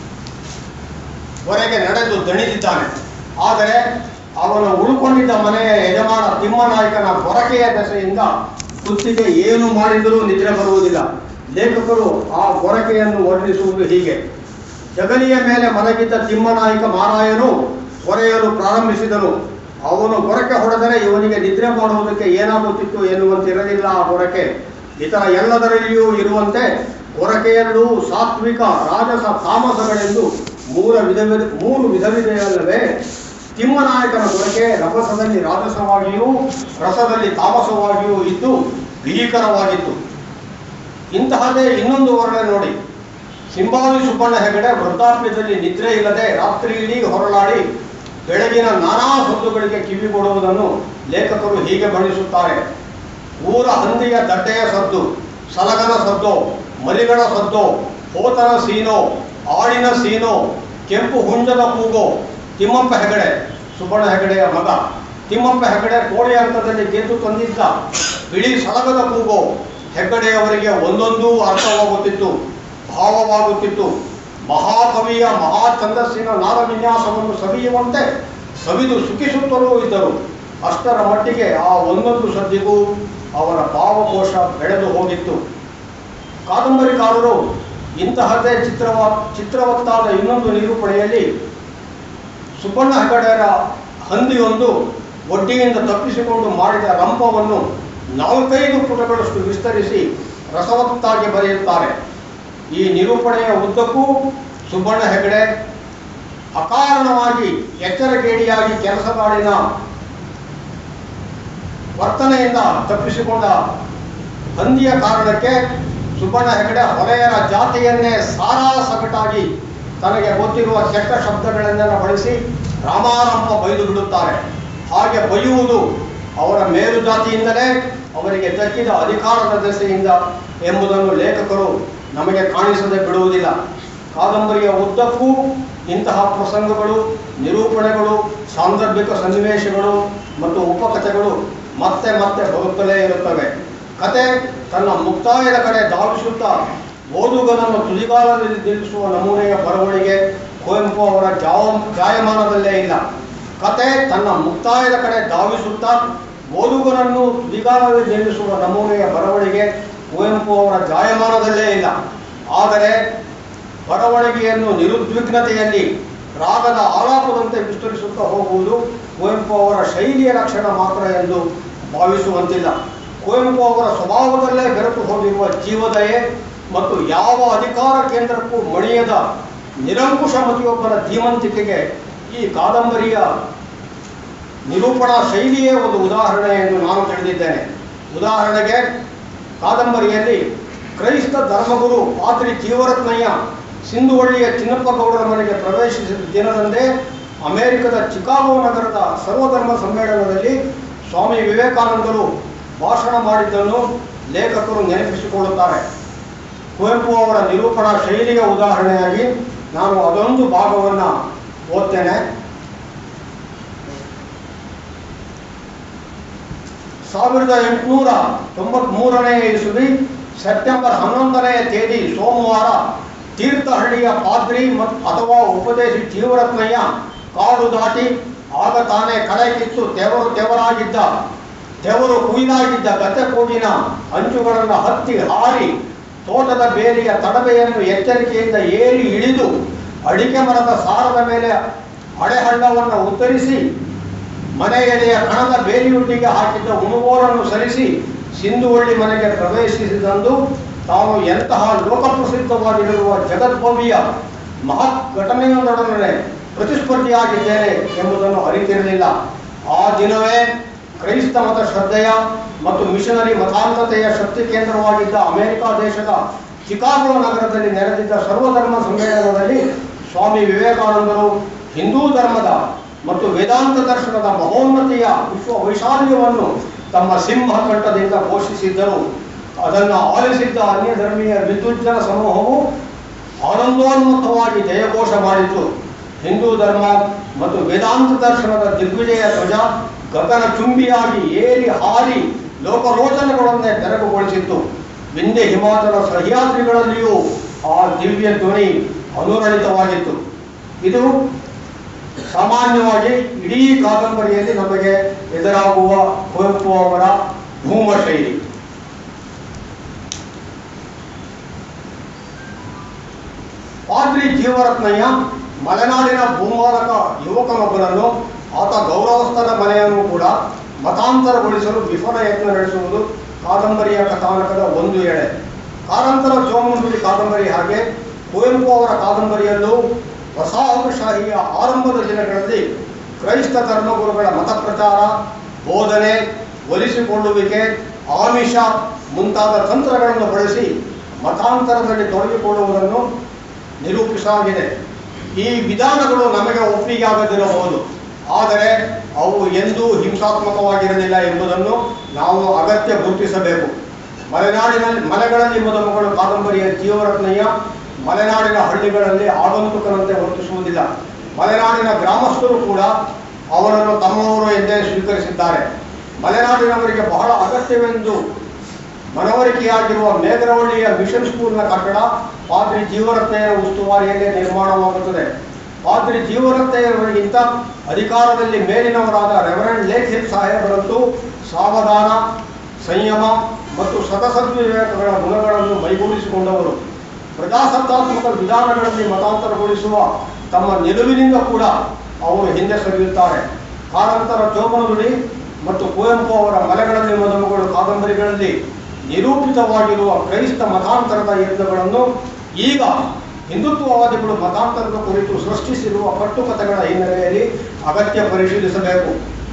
[SPEAKER 1] ವರೆಗೆ ನಡೆದು ದಣಿದಿದ್ದಾನೆ ಆದರೆ ಅವನು ಉಳ್ಕೊಂಡಿದ್ದ ಮನೆಯ ಯಜಮಾನ ತಿಮ್ಮನಾಯಕನ ಗೊರಕೆಯ ದೆಸೆಯಿಂದ ಕುತ್ತಿಗೆ ಏನು ಮಾಡಿದರೂ ನಿದ್ರೆ ಬರುವುದಿಲ್ಲ ಲೇಖಕರು ಆ ಗೊರಕೆಯನ್ನು ವರ್ಣಿಸುವುದು ಹೀಗೆ ಜಗಲಿಯ ಮೇಲೆ ಮಲಗಿದ್ದ ತಿಮ್ಮನಾಯಕ ಮಾರಾಯನು ಹೊರೆಯಲು ಪ್ರಾರಂಭಿಸಿದನು ಅವನು ಗೊರಕೆ ಹೊಡೆದರೆ ಇವನಿಗೆ ನಿದ್ರೆ ಮಾಡುವುದಕ್ಕೆ ಏನಾಗುತ್ತಿತ್ತು ಎನ್ನುವಂತಿರಲಿಲ್ಲ ಆ ಗೊರಕೆ ಇತರ ಎಲ್ಲದರಲ್ಲಿಯೂ ಇರುವಂತೆ ಗೊರಕೆಯಲ್ಲೂ ಸಾತ್ವಿಕ ರಾಜಸ ತಾಮಸಗಳೆಂದು ಮೂಲ ವಿಧ ವಿಧ- ಮೂರು ವಿಧವಿದೆಯಲ್ಲವೇ ತಿಮ್ಮನಾಯಕನ ಗೊರಕೆ ರಭಸದಲ್ಲಿ ರಾಜಸವಾಗಿಯೂ ರಸದಲ್ಲಿ ತಾಮಸವಾಗಿಯೂ ಇದ್ದು ಭೀಕರವಾಗಿತ್ತು ಇಂತಹದೇ ಇನ್ನೊಂದು ವರ್ಣನೆ ನೋಡಿ ಸಿಂಬಾವಿ ಸುಬ್ಬಣ್ಣ ಹೆಗಡೆ ವೃದ್ಧಾಪ್ಯದಲ್ಲಿ ನಿದ್ರೆ ಇಲ್ಲದೆ ರಾತ್ರಿ ಇಡೀ ಹೊರಳಾಡಿ ಬೆಳಗಿನ ನಾನಾ ಸದ್ದುಗಳಿಗೆ ಕಿವಿ ಕೊಡುವುದನ್ನು ಲೇಖಕರು ಹೀಗೆ ಬಣ್ಣಿಸುತ್ತಾರೆ ಊರ ಹಂದಿಯ ದಡ್ಡೆಯ ಸದ್ದು ಸಲಗನ ಸದ್ದು ಮರಿಗಳ ಸದ್ದು ಹೋತನ ಸೀನೋ ಆಡಿನ ಸೀನೋ ಕೆಂಪು ಹುಂಜದ ಕೂಗೋ ತಿಮ್ಮಪ್ಪ ಹೆಗಡೆ ಸುಬ್ಬಣ್ಣ ಹೆಗಡೆಯ ಮಗ ತಿಮ್ಮಪ್ಪ ಹೆಗಡೆ ಕೋಳಿ ಅಂಕದಲ್ಲಿ ಗೆದ್ದು ತಂದಿದ್ದ ಬಿಳಿ ಸಲಗದ ಕೂಗೋ ಹೆಗ್ಗಡೆಯವರಿಗೆ ಒಂದೊಂದೂ ಅರ್ಥವಾಗುತ್ತಿತ್ತು ಭಾವವಾಗುತ್ತಿತ್ತು ಮಹಾಕವಿಯ ಮಹಾ ಛಂದಸ್ಸಿನ ನಾದ ವಿನ್ಯಾಸವನ್ನು ಸವಿಯುವಂತೆ ಸವಿದು ಸುಖಿಸುತ್ತಲೂ ಇದ್ದರು ಅಷ್ಟರ ಮಟ್ಟಿಗೆ ಆ ಒಂದೊಂದು ಸದ್ದಿಗೂ ಅವರ ಭಾವಕೋಶ ಬೆಳೆದು ಹೋಗಿತ್ತು ಕಾದಂಬರಿಕಾರರು ಇಂತಹದ್ದೇ ಚಿತ್ರವ ಚಿತ್ರವತ್ತಾದ ಇನ್ನೊಂದು ನಿರೂಪಣೆಯಲ್ಲಿ ಸುಬ್ಬಣ್ಣ ಹೆಗಡೆಯರ ಹಂದಿಯೊಂದು ಒಡ್ಡಿಯಿಂದ ತಪ್ಪಿಸಿಕೊಂಡು ಮಾಡಿದ ರಂಪವನ್ನು ನಾಲ್ಕೈದು ಪುಟಗಳಷ್ಟು ವಿಸ್ತರಿಸಿ ರಸವತ್ತಾಗಿ ಬರೆಯುತ್ತಾರೆ ಈ ನಿರೂಪಣೆಯ ಉದ್ದಕ್ಕೂ ಸುಬ್ಬಣ್ಣ ಹೆಗಡೆ ಅಕಾರಣವಾಗಿ ಎಚ್ಚರಗೇಡಿಯಾಗಿ ಕೆಲಸಗಾಡಿನ ವರ್ತನೆಯಿಂದ ತಪ್ಪಿಸಿಕೊಂಡ ಹಂದಿಯ ಕಾರಣಕ್ಕೆ ಸುಬ್ಬಣ್ಣ ಹೆಗಡೆ ಹೊಲೆಯರ ಜಾತಿಯನ್ನೇ ಸಾರಾ ಸಗಟಾಗಿ ತನಗೆ ಗೊತ್ತಿರುವ ಕೆಟ್ಟ ಶಬ್ದಗಳನ್ನೆಲ್ಲ ಬಳಸಿ ರಾಮಾರಂಭ ಬೈದು ಬಿಡುತ್ತಾರೆ ಹಾಗೆ ಬೈಯುವುದು ಅವರ ಮೇಲು ಜಾತಿಯಿಂದಲೇ ಅವರಿಗೆ ದಕ್ಕಿದ ಅಧಿಕಾರದ ದೆಸೆಯಿಂದ ಎಂಬುದನ್ನು ಲೇಖಕರು ನಮಗೆ ಕಾಣಿಸದೆ ಬಿಡುವುದಿಲ್ಲ ಕಾದಂಬರಿಯ ಉದ್ದಕ್ಕೂ ಇಂತಹ ಪ್ರಸಂಗಗಳು ನಿರೂಪಣೆಗಳು ಸಾಂದರ್ಭಿಕ ಸನ್ನಿವೇಶಗಳು ಮತ್ತು ಉಪಕಥೆಗಳು ಮತ್ತೆ ಮತ್ತೆ ಬರುತ್ತಲೇ ಇರುತ್ತವೆ ಕತೆ ತನ್ನ ಮುಕ್ತಾಯದ ಕಡೆ ಧಾವಿಸುತ್ತಾ ಓದುಗನನ್ನು ತುದಿಗಾಲದಲ್ಲಿ ನಿಲ್ಲಿಸುವ ನಮೂನೆಯ ಬರವಣಿಗೆ ಕುವೆಂಪು ಅವರ ಜಾವ ಜಾಯಮಾನದಲ್ಲೇ ಇಲ್ಲ ಕತೆ ತನ್ನ ಮುಕ್ತಾಯದ ಕಡೆ ಧಾವಿಸುತ್ತಾ ಓದುಗನನ್ನು ತುದಿಗಾಲದಲ್ಲಿ ನಿಲ್ಲಿಸುವ ನಮೂನೆಯ ಬರವಣಿಗೆ ಕುವೆಂಪು ಅವರ ಜಾಯಮಾನದಲ್ಲೇ ಇಲ್ಲ ಆದರೆ ಬರವಣಿಗೆಯನ್ನು ನಿರುದ್ವಿಗ್ನತೆಯಲ್ಲಿ ರಾಗದ ಆಲಾಪದಂತೆ ವಿಸ್ತರಿಸುತ್ತಾ ಹೋಗುವುದು ಕುವೆಂಪು ಅವರ ಶೈಲಿಯ ಲಕ್ಷಣ ಮಾತ್ರ ಎಂದು ಭಾವಿಸುವಂತಿಲ್ಲ ಕುವೆಂಪು ಅವರ ಸ್ವಭಾವದಲ್ಲೇ ಬೆರೆತು ಹೋಗಿರುವ ಜೀವದಯೆ ಮತ್ತು ಯಾವ ಅಧಿಕಾರ ಕೇಂದ್ರಕ್ಕೂ ಮಣಿಯದ ನಿರಂಕುಶಮತಿಯೊಬ್ಬನ ಧೀಮಂತಿಕೆಗೆ ಈ ಕಾದಂಬರಿಯ ನಿರೂಪಣಾ ಶೈಲಿಯೇ ಒಂದು ಉದಾಹರಣೆ ಎಂದು ನಾನು ತಿಳಿದಿದ್ದೇನೆ ಉದಾಹರಣೆಗೆ ಕಾದಂಬರಿಯಲ್ಲಿ ಕ್ರೈಸ್ತ ಧರ್ಮಗುರು ಪಾದ್ರಿ ಜೀವರತ್ನಯ್ಯ ಸಿಂಧುವಳ್ಳಿಯ ಚಿನ್ನಪ್ಪಗೌಡರ ಮನೆಗೆ ಪ್ರವೇಶಿಸಿದ ದಿನದಂದೇ ಅಮೆರಿಕದ ಚಿಕಾಗೋ ನಗರದ ಸರ್ವಧರ್ಮ ಸಮ್ಮೇಳನದಲ್ಲಿ ಸ್ವಾಮಿ ವಿವೇಕಾನಂದರು ಭಾಷಣ ಮಾಡಿದ್ದನ್ನು ಲೇಖಕರು ನೆನಪಿಸಿಕೊಳ್ಳುತ್ತಾರೆ ಕುವೆಂಪು ಅವರ ನಿರೂಪಣಾ ಶೈಲಿಯ ಉದಾಹರಣೆಯಾಗಿ ನಾನು ಅದೊಂದು ಭಾಗವನ್ನು ಓದ್ತೇನೆ ಸಾವಿರದ ಎಂಟುನೂರ ತೊಂಬತ್ಮೂರನೆಯ ಇಸುವಿ ಸೆಪ್ಟೆಂಬರ್ ಹನ್ನೊಂದನೆಯ ತೇದಿ ಸೋಮವಾರ ತೀರ್ಥಹಳ್ಳಿಯ ಪಾದ್ರಿ ಮತ್ತು ಅಥವಾ ಉಪದೇಶಿ ಜೀವರತ್ನಯ್ಯ ಕಾಡು ದಾಟಿ ಆಗ ತಾನೇ ಕಳೆ ಕಿತ್ತು ತೆವರು ತೆವರಾಗಿದ್ದ ತೆವರು ಕುಯ್ದಾಗಿದ್ದ ಗದ್ದೆಕೋಗಿನ ಅಂಚುಗಳನ್ನು ಹತ್ತಿ ಹಾರಿ ತೋಟದ ಬೇಲಿಯ ತಡವೆಯನ್ನು ಎಚ್ಚರಿಕೆಯಿಂದ ಏರಿ ಇಳಿದು ಅಡಿಕೆ ಮರದ ಸಾರದ ಮೇಲೆ ಅಡೆಹಳ್ಳವನ್ನು ಉತ್ತರಿಸಿ ಮನೆಯಡೆಯ ಕಣದ ಬೇಲಿಯುಂಡಿಗೆ ಹಾಕಿದ್ದ ಉಣುಗೋಲನ್ನು ಸರಿಸಿ ಸಿಂಧುವಳ್ಳಿ ಮನೆಗೆ ಪ್ರವೇಶಿಸಿದಂದು ತಾನು ಎಂತಹ ಲೋಕಪ್ರಸಿದ್ಧವಾಗಿರುವ ಜಗದ್ಭವ್ಯ ಮಹತ್ ಘಟನೆಯೊಂದೊಡನೆ ಪ್ರತಿಸ್ಪರ್ಧಿಯಾಗಿದ್ದೇನೆ ಎಂಬುದನ್ನು ಅರಿತಿರಲಿಲ್ಲ ಆ ದಿನವೇ ಕ್ರೈಸ್ತ ಮತ ಶ್ರದ್ಧೆಯ ಮತ್ತು ಮಿಷನರಿ ಮತಾಂಧತೆಯ ಶಕ್ತಿ ಕೇಂದ್ರವಾಗಿದ್ದ ಅಮೆರಿಕ ದೇಶದ ಚಿಕಾಗೋ ನಗರದಲ್ಲಿ ನೆರೆದಿದ್ದ ಸರ್ವಧರ್ಮ ಸಮ್ಮೇಳನದಲ್ಲಿ ಸ್ವಾಮಿ ವಿವೇಕಾನಂದರು ಹಿಂದೂ ಧರ್ಮದ ಮತ್ತು ವೇದಾಂತ ದರ್ಶನದ ಮಹೋನ್ನತಿಯ ವಿಶ್ವ ವೈಶಾಲ್ಯವನ್ನು ತಮ್ಮ ಸಿಂಹ ಕಂಠದಿಂದ ಘೋಷಿಸಿದ್ದರು ಅದನ್ನು ಆಲಿಸಿದ್ದ ಅನ್ಯ ಧರ್ಮೀಯ ವಿದ್ಯುಜ್ಜನ ಸಮೂಹವು ಆನಂದೋನ್ಮುಖವಾಗಿ ಜಯಘೋಷ ಮಾಡಿತು ಹಿಂದೂ ಧರ್ಮ ಮತ್ತು ವೇದಾಂತ ದರ್ಶನದ ದಿಗ್ವಿಜಯ ಧ್ವಜ ಗಗನ ಚುಂಬಿಯಾಗಿ ಏರಿ ಹಾರಿ ಲೋಕರೋಚನಗಳನ್ನೇ ಬೆರಗುಗೊಳಿಸಿತ್ತು ವಿಂಧ್ಯ ಹಿಮಾಚಲ ಸಹ್ಯಾದ್ರಿಗಳಲ್ಲಿಯೂ ಆ ದಿವ್ಯ ಧ್ವನಿ ಅನುರಣಿತವಾಗಿತ್ತು ಇದು ಸಾಮಾನ್ಯವಾಗಿ ಇಡೀ ಕಾದಂಬರಿಯಲ್ಲಿ ನಮಗೆ ಎದುರಾಗುವ ಕುವೆಂಪು ಅವರ ಭೂಮ ಶೈಲಿ ಪಾದ್ರಿ ಜೀವರತ್ನಯ್ಯ ಮಲೆನಾಡಿನ ಭೂಮಾಲಕ ಯುವಕನೊಬ್ಬನನ್ನು ಆತ ಗೌರವಸ್ಥರ ಮನೆಯನ್ನು ಕೂಡ ಮತಾಂತರಗೊಳಿಸಲು ವಿಫಲ ಯತ್ನ ನಡೆಸುವುದು ಕಾದಂಬರಿಯ ಕಥಾನಕದ ಒಂದು ಎಳೆ ಕಾರಂತರ ಚೋಮುಂಡುಡಿ ಕಾದಂಬರಿ ಹಾಗೆ ಕುವೆಂಪು ಅವರ ಕಾದಂಬರಿಯಲ್ಲೂ ವಸಾಹತುಶಾಹಿಯ ಆರಂಭದ ದಿನಗಳಲ್ಲಿ ಕ್ರೈಸ್ತ ಧರ್ಮಗುರುಗಳ ಮತ ಪ್ರಚಾರ ಬೋಧನೆ ಒಲಿಸಿಕೊಳ್ಳುವಿಕೆ ಆಮಿಷ ಮುಂತಾದ ತಂತ್ರಗಳನ್ನು ಬಳಸಿ ಮತಾಂತರದಲ್ಲಿ ತೊಡಗಿಕೊಳ್ಳುವುದನ್ನು ನಿರೂಪಿಸಲಾಗಿದೆ ಈ ವಿಧಾನಗಳು ನಮಗೆ ಒಪ್ಪಿಗೆಯಾಗದಿರಬಹುದು ಆದರೆ ಅವು ಎಂದೂ ಹಿಂಸಾತ್ಮಕವಾಗಿರಲಿಲ್ಲ ಎಂಬುದನ್ನು ನಾವು ಅಗತ್ಯ ಗುರುತಿಸಬೇಕು ಮಲೆನಾಡಿನಲ್ಲಿ ಮಲೆಗಳಲ್ಲಿ ಮದುಮಗಳು ಕಾದಂಬರಿಯ ಜೀವರತ್ನಯ್ಯ ಮಲೆನಾಡಿನ ಹಳ್ಳಿಗಳಲ್ಲಿ ಆಗಂತುಕನಂತೆ ವರ್ತಿಸುವುದಿಲ್ಲ ಮಲೆನಾಡಿನ ಗ್ರಾಮಸ್ಥರು ಕೂಡ ಅವರನ್ನು ತಮ್ಮವರು ಎಂದೇ ಸ್ವೀಕರಿಸಿದ್ದಾರೆ ಮಲೆನಾಡಿನವರಿಗೆ ಬಹಳ ಅಗತ್ಯವೆಂದು ಮನವರಿಕೆಯಾಗಿರುವ ಮೇಘರವಳ್ಳಿಯ ಮಿಷನ್ ಸ್ಕೂಲ್ನ ಕಟ್ಟಡ ಪಾದ್ರಿ ಜೀವರತ್ನೆಯ ಉಸ್ತುವಾರಿಯಲ್ಲೇ ನಿರ್ಮಾಣವಾಗುತ್ತದೆ ಪಾದ್ರಿ ಜೀವರತ್ನೆಯವರಿಗಿಂತ ಅಧಿಕಾರದಲ್ಲಿ ಮೇಲಿನವರಾದ ರೆವರೆಂಡ್ ಲೇಖ್ ಹಿಲ್ ಸಾಹೇಬರಂತೂ ಸಾವಧಾನ ಸಂಯಮ ಮತ್ತು ಸದಸದ್ವಿವೇಕಗಳ ಗುಣಗಳನ್ನು ಮೈಗೂಡಿಸಿಕೊಂಡವರು ಪ್ರಜಾಸತ್ತಾತ್ಮಕ ವಿಧಾನಗಳಲ್ಲಿ ಮತಾಂತರಗೊಳಿಸುವ ತಮ್ಮ ನಿಲುವಿನಿಂದ ಕೂಡ ಅವರು ಹಿಂದೆ ಸರಿಯುತ್ತಾರೆ ಕಾರಂತರ ಚೋಮನದುಡಿ ಮತ್ತು ಕುವೆಂಪು ಅವರ ಮಲೆಗಳಲ್ಲಿ ಮದುಮಗಳು ಕಾದಂಬರಿಗಳಲ್ಲಿ ನಿರೂಪಿತವಾಗಿರುವ ಕ್ರೈಸ್ತ ಮತಾಂತರದ ಯತ್ನಗಳನ್ನು ಈಗ ಹಿಂದುತ್ವವಾದಿಗಳು ಮತಾಂತರದ ಕುರಿತು ಸೃಷ್ಟಿಸಿರುವ ಕಟ್ಟುಕಥೆಗಳ ಹಿನ್ನೆಲೆಯಲ್ಲಿ ಅಗತ್ಯ ಪರಿಶೀಲಿಸಬೇಕು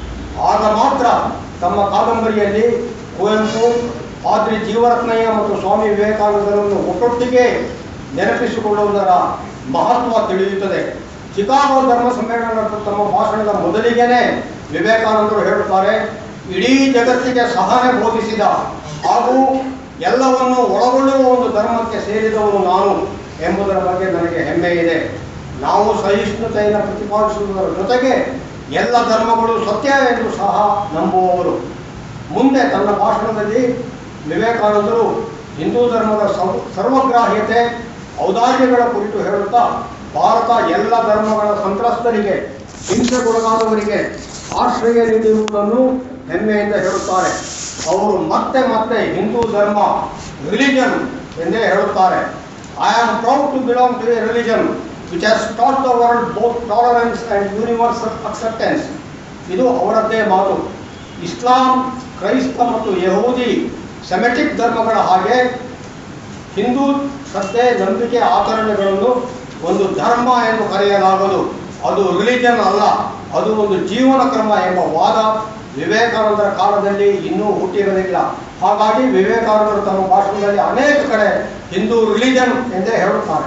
[SPEAKER 1] ಆಗ ಮಾತ್ರ ತಮ್ಮ ಕಾದಂಬರಿಯಲ್ಲಿ ಕುವೆಂಪು ಪಾದ್ರಿ ಜೀವರತ್ನಯ್ಯ ಮತ್ತು ಸ್ವಾಮಿ ವಿವೇಕಾನಂದರನ್ನು ಒಟ್ಟೊಟ್ಟಿಗೆ ನೆನಪಿಸಿಕೊಳ್ಳುವುದರ ಮಹತ್ವ ತಿಳಿಯುತ್ತದೆ ಚಿಕಾಗೋ ಧರ್ಮ ಸಮ್ಮೇಳನದ ತಮ್ಮ ಭಾಷಣದ ಮೊದಲಿಗೆನೇ ವಿವೇಕಾನಂದರು ಹೇಳುತ್ತಾರೆ ಇಡೀ ಜಗತ್ತಿಗೆ ಸಹನೆ ಬೋಧಿಸಿದ ಹಾಗೂ ಎಲ್ಲವನ್ನು ಒಳಗೊಳ್ಳುವ ಒಂದು ಧರ್ಮಕ್ಕೆ ಸೇರಿದವನು ನಾನು ಎಂಬುದರ ಬಗ್ಗೆ ನನಗೆ ಹೆಮ್ಮೆ ಇದೆ ನಾವು ಸಹಿಷ್ಣುತೆಯನ್ನು ಪ್ರತಿಪಾದಿಸುವುದರ ಜೊತೆಗೆ ಎಲ್ಲ ಧರ್ಮಗಳು ಸತ್ಯ ಎಂದು ಸಹ ನಂಬುವವರು ಮುಂದೆ ತನ್ನ ಭಾಷಣದಲ್ಲಿ ವಿವೇಕಾನಂದರು ಹಿಂದೂ ಧರ್ಮದ ಸರ್ವ- ಸರ್ವಗ್ರಾಹ್ಯತೆ ಔದಾರ್ಯಗಳ ಕುರಿತು ಹೇಳುತ್ತಾ ಭಾರತ ಎಲ್ಲ ಧರ್ಮಗಳ ಸಂತ್ರಸ್ತರಿಗೆ ಹಿಂಸೆಗೊಳಗಾದವರಿಗೆ ಆಶ್ರಯ ನೀಡಿರುವುದನ್ನು ಹೆಮ್ಮೆಯಿಂದ ಹೇಳುತ್ತಾರೆ ಅವರು ಮತ್ತೆ ಮತ್ತೆ ಹಿಂದೂ ಧರ್ಮ ರಿಲಿಜನ್ ಎಂದೇ ಹೇಳುತ್ತಾರೆ I am proud to belong to a religion which has taught the world both tolerance and universal acceptance ಇದು ಅವರದ್ದೇ ಮಾತು ಇಸ್ಲಾಂ ಕ್ರೈಸ್ತ ಮತ್ತು ಯಹೂದಿ ಸೆಮೆಟಿಕ್ ಧರ್ಮಗಳ ಹಾಗೆ ಹಿಂದೂ ಶ್ರದ್ಧೆ ನಂಬಿಕೆ ಆಚರಣೆಗಳನ್ನು ಒಂದು ಧರ್ಮ ಎಂದು ಕರೆಯಲಾಗದು ಅದು ರಿಲಿಜನ್ ಅಲ್ಲ ಅದು ಒಂದು ಜೀವನ ಕ್ರಮ ಎಂಬ ವಾದ ವಿವೇಕಾನಂದರ ಕಾಲದಲ್ಲಿ ಇನ್ನೂ ಹುಟ್ಟಿರಲಿಲ್ಲ ಹಾಗಾಗಿ ವಿವೇಕಾನಂದರು ತಮ್ಮ ಭಾಷಣದಲ್ಲಿ ಅನೇಕ ಕಡೆ ಹಿಂದೂ ರಿಲಿಜನ್ ಎಂದೇ ಹೇಳುತ್ತಾರೆ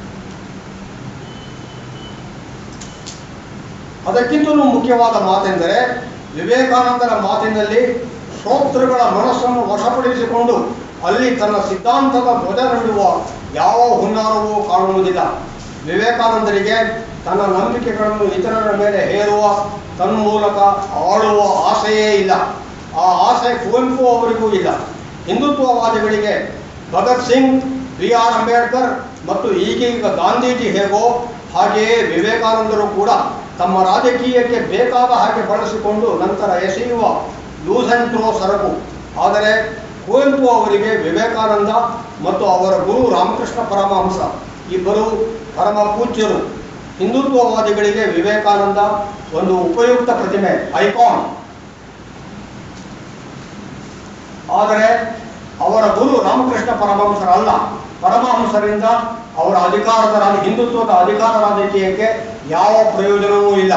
[SPEAKER 1] ಅದಕ್ಕಿಂತಲೂ ಮುಖ್ಯವಾದ ಮಾತೆಂದರೆ ವಿವೇಕಾನಂದರ ಮಾತಿನಲ್ಲಿ ಶ್ರೋತೃಗಳ ಮನಸ್ಸನ್ನು ವಶಪಡಿಸಿಕೊಂಡು ಅಲ್ಲಿ ತನ್ನ ಸಿದ್ಧಾಂತದ ಧ್ವಜ ನೀಡುವ ಯಾವ ಹುನ್ನಾರವೂ ಕಾಣುವುದಿಲ್ಲ ವಿವೇಕಾನಂದರಿಗೆ ತನ್ನ ನಂಬಿಕೆಗಳನ್ನು ಇತರರ ಮೇಲೆ ಹೇರುವ ತನ್ಮೂಲಕ ಆಳುವ ಆಸೆಯೇ ಇಲ್ಲ ಆ ಆಸೆ ಕುವೆಂಪು ಅವರಿಗೂ ಇಲ್ಲ ಹಿಂದುತ್ವವಾದಿಗಳಿಗೆ ಭಗತ್ ಸಿಂಗ್ ಬಿ ಆರ್ ಅಂಬೇಡ್ಕರ್ ಮತ್ತು ಈಗೀಗ ಗಾಂಧೀಜಿ ಹೇಗೋ ಹಾಗೆಯೇ ವಿವೇಕಾನಂದರು ಕೂಡ ತಮ್ಮ ರಾಜಕೀಯಕ್ಕೆ ಬೇಕಾದ ಹಾಗೆ ಬಳಸಿಕೊಂಡು ನಂತರ ಎಸೆಯುವ ಯೂಸ್ ಆ್ಯಂಡ್ ಥ್ರೋ ಸರಕು ಆದರೆ ಕುವೆಂಪು ಅವರಿಗೆ ವಿವೇಕಾನಂದ ಮತ್ತು ಅವರ ಗುರು ರಾಮಕೃಷ್ಣ ಪರಮಹಂಸ ಇಬ್ಬರು ಪರಮ ಪೂಜ್ಯರು ಹಿಂದುತ್ವವಾದಿಗಳಿಗೆ ವಿವೇಕಾನಂದ ಒಂದು ಉಪಯುಕ್ತ ಪ್ರತಿಮೆ ಐಕಾನ್ ಆದರೆ ಅವರ ಗುರು ರಾಮಕೃಷ್ಣ ಪರಮಹಂಸರಲ್ಲ ಪರಮಹಂಸರಿಂದ ಅವರ ಅಧಿಕಾರದ ರಾಜ- ಹಿಂದುತ್ವದ ಅಧಿಕಾರ ರಾಜಕೀಯಕ್ಕೆ ಯಾವ ಪ್ರಯೋಜನವೂ ಇಲ್ಲ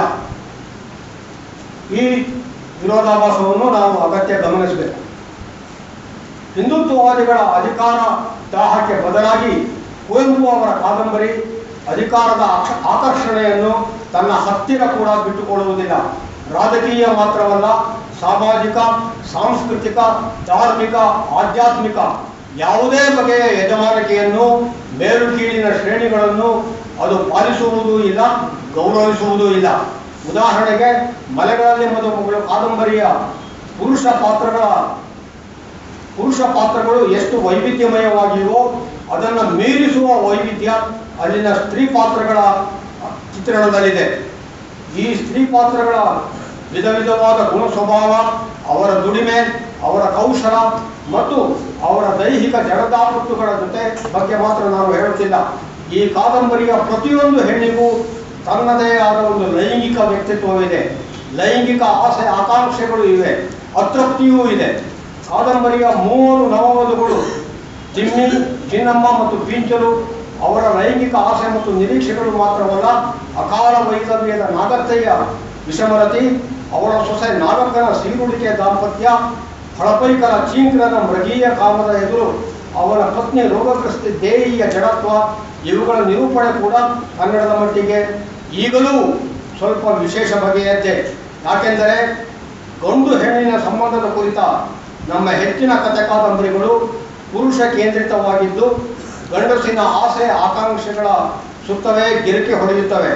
[SPEAKER 1] ಈ ವಿರೋಧಾಭಾಸವನ್ನು ನಾವು ಅಗತ್ಯ ಗಮನಿಸಬೇಕು ಹಿಂದುತ್ವವಾದಿಗಳ ಅಧಿಕಾರ ದಾಹಕ್ಕೆ ಬದಲಾಗಿ ಕುವೆಂಪು ಅವರ ಕಾದಂಬರಿ ಅಧಿಕಾರದ ಆಕ್ಷ- ಆಕರ್ಷಣೆಯನ್ನು ತನ್ನ ಹತ್ತಿರ ಕೂಡ ಬಿಟ್ಟುಕೊಳ್ಳುವುದಿಲ್ಲ ರಾಜಕೀಯ ಮಾತ್ರವಲ್ಲ ಸಾಮಾಜಿಕ ಸಾಂಸ್ಕೃತಿಕ ಧಾರ್ಮಿಕ ಆಧ್ಯಾತ್ಮಿಕ ಯಾವುದೇ ಬಗೆಯ ಯಜಮಾನಿಕೆಯನ್ನು ಮೇಲು ಕೀಳಿನ ಶ್ರೇಣಿಗಳನ್ನು ಅದು ಪಾಲಿಸುವುದೂ ಇಲ್ಲ ಗೌರವಿಸುವುದೂ ಇಲ್ಲ ಉದಾಹರಣೆಗೆ ಮಲೆಗಳಲ್ಲಿ ಮದುಮಗಳು ಕಾದಂಬರಿಯ ಪುರುಷ ಪಾತ್ರಗಳ ಪುರುಷ ಪಾತ್ರಗಳು ಎಷ್ಟು ವೈವಿಧ್ಯಮಯವಾಗಿವೆಯೋ ಅದನ್ನು ಮೀರಿಸುವ ವೈವಿಧ್ಯ ಅಲ್ಲಿನ ಸ್ತ್ರೀ ಪಾತ್ರಗಳ ಚಿತ್ರಣದಲ್ಲಿದೆ ಈ ಸ್ತ್ರೀ ಪಾತ್ರಗಳ ವಿಧ ವಿಧವಾದ ಗುಣ ಸ್ವಭಾವ ಅವರ ದುಡಿಮೆ ಅವರ ಕೌಶಲ ಮತ್ತು ಅವರ ದೈಹಿಕ ಜಡದಾಪತ್ತುಗಳ ಜೊತೆ ಬಗ್ಗೆ ಮಾತ್ರ ನಾನು ಹೇಳುತ್ತಿಲ್ಲ ಈ ಕಾದಂಬರಿಯ ಪ್ರತಿಯೊಂದು ಹೆಣ್ಣಿಗೂ ತನ್ನದೇ ಆದ ಒಂದು ಲೈಂಗಿಕ ವ್ಯಕ್ತಿತ್ವವಿದೆ ಲೈಂಗಿಕ ಆಸೆ ಆಕಾಂಕ್ಷೆಗಳು ಇವೆ ಅತೃಪ್ತಿಯೂ ಇದೆ ಕಾದಂಬರಿಯ ಮೂವರು ನವವಧುಗಳು ಜಿಮ್ಮಿ ಚಿನ್ನಮ್ಮ ಮತ್ತು ಪೀಂಚಲು ಅವರ ಲೈಂಗಿಕ ಆಸೆ ಮತ್ತು ನಿರೀಕ್ಷೆಗಳು ಮಾತ್ರವಲ್ಲ ಅಕಾಲ ವೈಕಲ್ಯದ ನಾಗತ್ತಯ್ಯ ವಿಷಮರತಿ ಅವಳ ಸೊಸೆ ನಾಗಕ್ಕನ ಸೀರುಳಿಕೆ ದಾಂಪತ್ಯ ಹಳಪೈಕರ ಚೀಂಕ್ರನ ಮೃಗೀಯ ಕಾಮದ ಎದುರು ಅವನ ಪತ್ನಿ ರೋಗಗ್ರಸ್ತ ದೇಹಿಯ ಜಡತ್ವ ಇವುಗಳ ನಿರೂಪಣೆ ಕೂಡ ಕನ್ನಡದ ಮಟ್ಟಿಗೆ ಈಗಲೂ ಸ್ವಲ್ಪ ವಿಶೇಷ ಬಗೆಯದ್ದೇ ಯಾಕೆಂದರೆ ಗಂಡು ಹೆಣ್ಣಿನ ಸಂಬಂಧದ ಕುರಿತ ನಮ್ಮ ಹೆಚ್ಚಿನ ಕಥೆ ಕಾದಂಬರಿಗಳು ಪುರುಷ ಕೇಂದ್ರಿತವಾಗಿದ್ದು ಗಂಡಸಿನ ಆಸೆ ಆಕಾಂಕ್ಷೆಗಳ ಸುತ್ತವೇ ಗಿರಿಕೆ ಹೊಡೆಯುತ್ತವೆ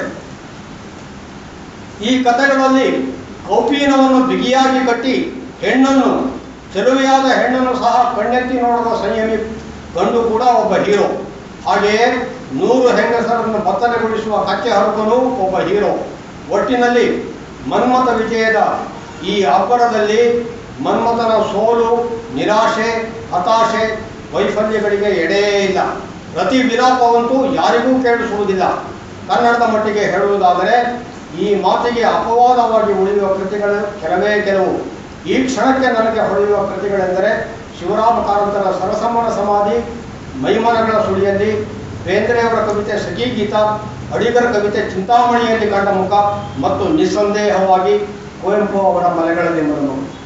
[SPEAKER 1] ಈ ಕಥೆಗಳಲ್ಲಿ ಕೌಪೀನವನ್ನು ಬಿಗಿಯಾಗಿ ಕಟ್ಟಿ ಹೆಣ್ಣನ್ನು ಚೆಲುವೆಯಾದ ಹೆಣ್ಣನ್ನು ಸಹ ಕಣ್ಣೆತ್ತಿ ನೋಡುವ ಸಂಯಮಿ ಗಂಡು ಕೂಡ ಒಬ್ಬ ಹೀರೋ ಹಾಗೆಯೇ ನೂರು ಹೆಂಗಸರನ್ನು ಬತ್ತಲೆಗೊಳಿಸುವ ಕಚ್ಚೆ ಹರಕನು ಒಬ್ಬ ಹೀರೋ ಒಟ್ಟಿನಲ್ಲಿ ಮನ್ಮಥ ವಿಜಯದ ಈ ಅಬ್ಬರದಲ್ಲಿ ಮನ್ಮಥನ ಸೋಲು ನಿರಾಶೆ ಹತಾಶೆ ವೈಫಲ್ಯಗಳಿಗೆ ಎಡೆಯೇ ಇಲ್ಲ ಪ್ರತಿ ವಿಲಾಪವಂತೂ ಯಾರಿಗೂ ಕೇಳಿಸುವುದಿಲ್ಲ ಕನ್ನಡದ ಮಟ್ಟಿಗೆ ಹೇಳುವುದಾದರೆ ಈ ಮಾತಿಗೆ ಅಪವಾದವಾಗಿ ಉಳಿಯುವ ಕೃತಿಗಳು ಕೆಲವೇ ಕೆಲವು ಈ ಕ್ಷಣಕ್ಕೆ ನನಗೆ ಹೊಳೆಯುವ ಕೃತಿಗಳೆಂದರೆ ಶಿವರಾಮ ಕಾರಂತರ ಸರಸಮ್ಮನ ಸಮಾಧಿ ಮೈಮನಗಳ ಸುಳಿಯಲ್ಲಿ ಬೇಂದ್ರೆಯವರ ಕವಿತೆ ಸಖಿ ಗೀತ ಅಡಿಗರ ಕವಿತೆ ಚಿಂತಾಮಣಿಯಲ್ಲಿ ಕಂಡ ಮುಖ ಮತ್ತು ನಿಸ್ಸಂದೇಹವಾಗಿ ಕುವೆಂಪು ಅವರ ಮಲೆಗಳಲ್ಲಿ ಮರುಮಗಳು